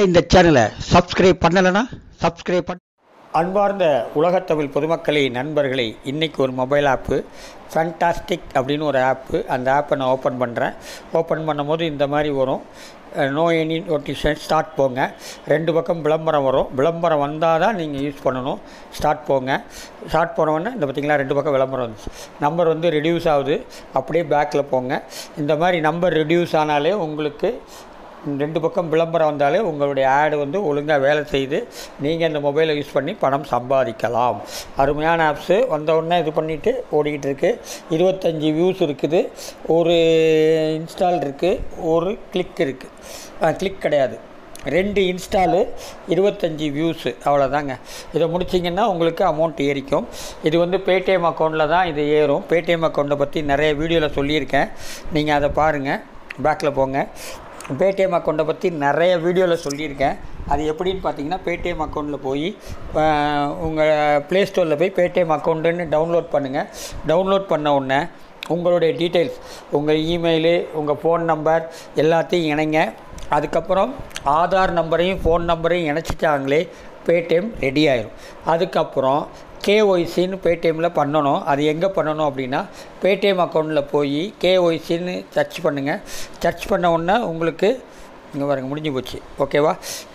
இந்த சேனலை சப்ஸ்கிரைப் பண்ணலைன்னா சப்ஸ்கிரைப் பண்ண அன்பார்ந்த உலகத்தமிழ் பொதுமக்களே நண்பர்களே இன்றைக்கி ஒரு மொபைல் ஆப்பு ஃபேண்டாஸ்டிக் அப்படின்னு ஒரு ஆப்பு அந்த ஆப்பை நான் ஓப்பன் பண்ணுறேன் ஓப்பன் பண்ணும்போது இந்த மாதிரி வரும் நோ எனி நோட்டிஃபிகேஷன் ஸ்டார்ட் போங்க ரெண்டு பக்கம் விளம்பரம் வரும் விளம்பரம் வந்தால் தான் நீங்கள் யூஸ் பண்ணணும் ஸ்டார்ட் போங்க ஸ்டார்ட் போனவொடனே இந்த பார்த்திங்களா ரெண்டு பக்கம் விளம்பரம் வந்துச்சு நம்பர் வந்து ரெடியூஸ் ஆகுது அப்படியே பேக்கில் போங்க இந்த மாதிரி நம்பர் ரெடியூஸ் ஆனாலே உங்களுக்கு ரெண்டு பக்கம் விளம்பரம் வந்தாலே உங்களுடைய ஆடு வந்து ஒழுங்காக வேலை செய்து நீங்கள் இந்த மொபைலை யூஸ் பண்ணி பணம் சம்பாதிக்கலாம் அருமையான ஆப்ஸு வந்தவுடனே இது பண்ணிவிட்டு ஓடிக்கிட்டு இருக்குது இருபத்தஞ்சி வியூஸ் இருக்குது ஒரு இன்ஸ்டால் இருக்குது ஒரு கிளிக் இருக்குது கிளிக் கிடையாது ரெண்டு இன்ஸ்டாலு இருபத்தஞ்சி வியூஸு அவ்வளோதாங்க இதை முடிச்சிங்கன்னா உங்களுக்கு அமௌண்ட் ஏறிக்கும் இது வந்து பேடிஎம் அக்கௌண்ட்டில் தான் இது ஏறும் பேடிஎம் அக்கௌண்ட்டை பற்றி நிறைய வீடியோவில் சொல்லியிருக்கேன் நீங்கள் அதை பாருங்கள் பேக்கில் போங்க பேடிஎம் அக்கௌண்ட்டை பற்றி நிறைய வீடியோவில் சொல்லியிருக்கேன் அது எப்படின்னு பார்த்தீங்கன்னா பேடிஎம் அக்கௌண்ட்டில் போய் உங்கள் ப்ளே ஸ்டோரில் போய் பேடிஎம் அக்கௌண்ட்டுன்னு டவுன்லோட் பண்ணுங்கள் டவுன்லோட் பண்ண உடனே உங்களுடைய டீட்டெயில்ஸ் உங்கள் இமெயிலு உங்கள் ஃபோன் நம்பர் எல்லாத்தையும் இணைங்க அதுக்கப்புறம் ஆதார் நம்பரையும் ஃபோன் நம்பரையும் இணைச்சிட்டாங்களே பேடிஎம் ரெடி ஆயிரும் அதுக்கப்புறம் கேஒய்சின்னு பேடிஎம்மில் பண்ணணும் அது எங்கே பண்ணணும் அப்படின்னா பேடிஎம் அக்கௌண்ட்டில் போய் கேஒய்சின்னு சர்ச் பண்ணுங்கள் சர்ச் பண்ண உடனே உங்களுக்கு இங்கே பாருங்கள் முடிஞ்சு போச்சு ஓகேவா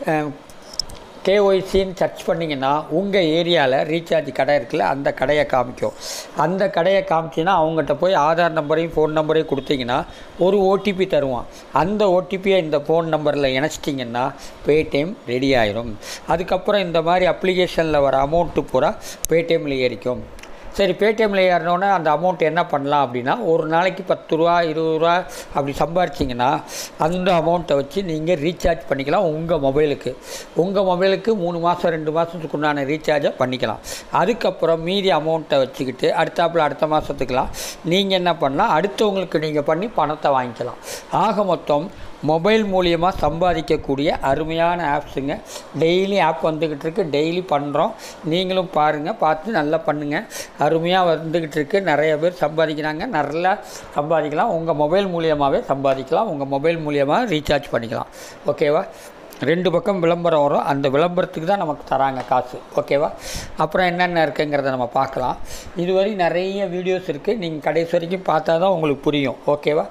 கேஒய்சின்னு சர்ச் பண்ணிங்கன்னா உங்கள் ஏரியாவில் ரீசார்ஜ் கடை இருக்குல்ல அந்த கடையை காமிக்கும் அந்த கடையை காமிச்சின்னா அவங்ககிட்ட போய் ஆதார் நம்பரையும் ஃபோன் நம்பரையும் கொடுத்தீங்கன்னா ஒரு ஓடிபி தருவான் அந்த ஓடிபியை இந்த ஃபோன் நம்பரில் இணைச்சிட்டிங்கன்னா பேடிஎம் ரெடி ஆயிரும் அதுக்கப்புறம் இந்த மாதிரி அப்ளிகேஷனில் வர அமௌண்ட்டு பூரா பேடிஎம்மில் ஏறிக்கும் சரி பேடிஎம்மில் ஏறினோன்னே அந்த அமௌண்ட் என்ன பண்ணலாம் அப்படின்னா ஒரு நாளைக்கு பத்து ரூபா இருபது ரூபா அப்படி சம்பாரிச்சிங்கன்னா அந்த அமௌண்ட்டை வச்சு நீங்கள் ரீசார்ஜ் பண்ணிக்கலாம் உங்கள் மொபைலுக்கு உங்கள் மொபைலுக்கு மூணு மாதம் ரெண்டு மாதத்துக்கு உண்டான ரீசார்ஜை பண்ணிக்கலாம் அதுக்கப்புறம் மீதி அமௌண்ட்டை வச்சுக்கிட்டு அடுத்தாப்பில் அடுத்த மாதத்துக்கெலாம் நீங்கள் என்ன பண்ணலாம் அடுத்தவங்களுக்கு நீங்கள் பண்ணி பணத்தை வாங்கிக்கலாம் ஆக மொத்தம் மொபைல் மூலியமாக சம்பாதிக்கக்கூடிய அருமையான ஆப்ஸுங்க டெய்லி ஆப் வந்துக்கிட்டு இருக்கு டெய்லி பண்ணுறோம் நீங்களும் பாருங்கள் பார்த்து நல்லா பண்ணுங்கள் அருமையாக வந்துக்கிட்டு இருக்கு நிறைய பேர் சம்பாதிக்கிறாங்க நல்லா சம்பாதிக்கலாம் உங்கள் மொபைல் மூலியமாகவே சம்பாதிக்கலாம் உங்கள் மொபைல் மூலியமாக ரீசார்ஜ் பண்ணிக்கலாம் ஓகேவா ரெண்டு பக்கம் விளம்பரம் வரும் அந்த விளம்பரத்துக்கு தான் நமக்கு தராங்க காசு ஓகேவா அப்புறம் என்னென்ன இருக்குங்கிறத நம்ம பார்க்கலாம் இதுவரை நிறைய வீடியோஸ் இருக்குது நீங்கள் கடைசி வரைக்கும் பார்த்தா தான் உங்களுக்கு புரியும் ஓகேவா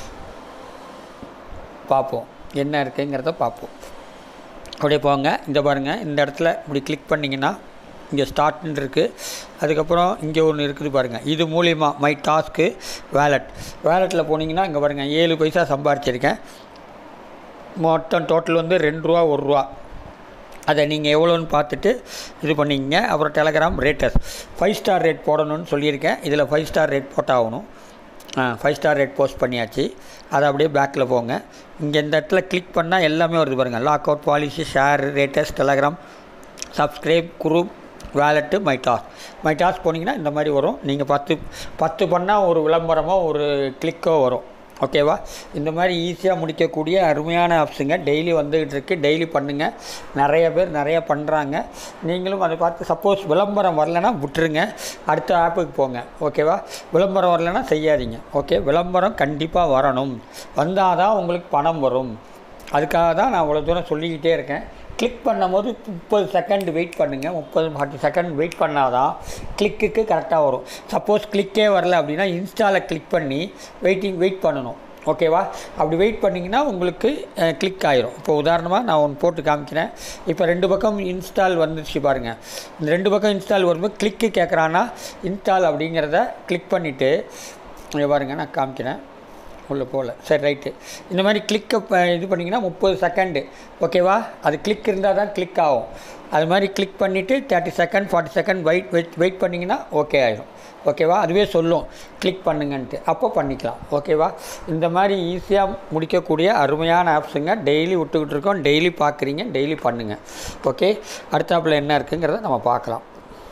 பார்ப்போம் என்ன இருக்குங்கிறத பார்ப்போம் அப்படியே போங்க இந்த பாருங்கள் இந்த இடத்துல இப்படி கிளிக் பண்ணிங்கன்னா இங்கே ஸ்டார்ட்னு இருக்குது அதுக்கப்புறம் இங்கே ஒன்று இருக்குது பாருங்கள் இது மூலிமா மை டாஸ்க்கு வேலட் வேலெட்டில் போனீங்கன்னா இங்கே பாருங்கள் ஏழு பைசா சம்பாரிச்சிருக்கேன் மொத்தம் டோட்டல் வந்து ரெண்டு ரூபா ஒரு ரூபா அதை நீங்கள் எவ்வளோன்னு பார்த்துட்டு இது பண்ணிங்க அப்புறம் Telegram rate us five star rate போடணும்னு சொல்லியிருக்கேன் இதில் ஃபைவ் ஸ்டார் ரேட் போட்டாகணும் ஃபைவ் ஸ்டார் ரேட் போஸ்ட் பண்ணியாச்சு அதை அப்படியே பேக்கில் போங்க இங்கே இந்த இடத்துல கிளிக் பண்ணால் எல்லாமே வருது பாருங்கள் log out policy share rate us Telegram subscribe group wallet my டாஸ் மை டாஸ் போனீங்கன்னா இந்த மாதிரி வரும் நீங்கள் பத்து பத்து பண்ணால் ஒரு விளம்பரமோ ஒரு கிளிக்கோ வரும் ஓகேவா இந்த மாதிரி ஈஸியாக முடிக்கக்கூடிய அருமையான ஆப்ஸுங்க டெய்லி வந்துக்கிட்டு இருக்குது டெய்லி பண்ணுங்கள் நிறைய பேர் நிறைய பண்ணுறாங்க நீங்களும் அதை பார்த்து சப்போஸ் விளம்பரம் வரலைன்னா விட்டுருங்க அடுத்த ஆப்புக்கு போங்க ஓகேவா விளம்பரம் வரலைன்னா செய்யாதீங்க ஓகே விளம்பரம் கண்டிப்பாக வரணும் வந்தால் தான் உங்களுக்கு பணம் வரும் அதுக்காக தான் நான் இவ்வளோ தூரம் சொல்லிக்கிட்டே இருக்கேன் கிளிக் பண்ணும்போது முப்பது செகண்ட் வெயிட் பண்ணுங்கள் முப்பது ஃபார்ட்டி செகண்ட் வெயிட் பண்ணால் தான் கிளிக்குக்கு கரெக்டாக வரும் சப்போஸ் கிளிக்கே வரல அப்படின்னா இன்ஸ்டாவில் கிளிக் பண்ணி வெயிட்டிங் வெயிட் பண்ணணும் ஓகேவா அப்படி வெயிட் பண்ணிங்கன்னா உங்களுக்கு கிளிக் ஆயிரும் இப்போ உதாரணமாக நான் ஒன்று போட்டு காமிக்கிறேன் இப்போ ரெண்டு பக்கம் இன்ஸ்டால் வந்துருச்சு பாருங்கள் இந்த ரெண்டு பக்கம் இன்ஸ்டால் வரும்போது கிளிக்கு கேட்குறான்னா இன்ஸ்டால் அப்படிங்கிறத கிளிக் பண்ணிவிட்டு இங்கே பாருங்கள் நான் காமிக்கிறேன் உள்ளே போகல சரி ரைட்டு இந்த மாதிரி கிளிக்கை இது பண்ணிங்கன்னா முப்பது செகண்டு ஓகேவா அது கிளிக் இருந்தால் தான் கிளிக் ஆகும் அது மாதிரி கிளிக் பண்ணிவிட்டு thirty second forty second wait wait wait பண்ணிங்கன்னா ஓகே ஆயிரும் ஓகேவா அதுவே சொல்லும் கிளிக் பண்ணுங்கன்ட்டு அப்போ பண்ணிக்கலாம் ஓகேவா இந்த மாதிரி ஈஸியாக முடிக்கக்கூடிய அருமையான ஆப்ஸுங்க டெய்லி விட்டுக்கிட்டு இருக்கோம் டெய்லி பார்க்குறீங்க டெய்லி பண்ணுங்கள் ஓகே அடுத்தாப்பில் என்ன இருக்குங்கிறத நம்ம பார்க்கலாம்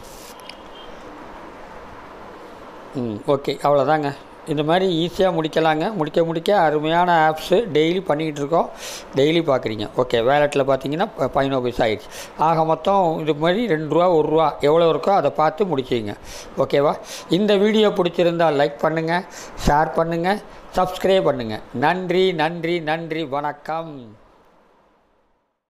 ம் ஓகே அவ்வளோதாங்க இந்த மாதிரி ஈஸியாக முடிக்கலாங்க முடிக்க முடிக்க அருமையான ஆப்ஸு டெய்லி பண்ணிக்கிட்டு இருக்கோம் டெய்லி பார்க்குறீங்க ஓகே வேலெட்டில் பார்த்தீங்கன்னா ப- பதினோரு பைசா ஆயிடுச்சு ஆக மொத்தம் இது மாதிரி ரெண்டு ரூபா ஒரு ரூபா எவ்வளோ இருக்கோ அதை பார்த்து முடிச்சிங்க ஓகேவா இந்த வீடியோ பிடிச்சிருந்தால் லைக் பண்ணுங்கள் ஷேர் பண்ணுங்கள் சப்ஸ்கிரைப் பண்ணுங்கள் நன்றி நன்றி நன்றி வணக்கம்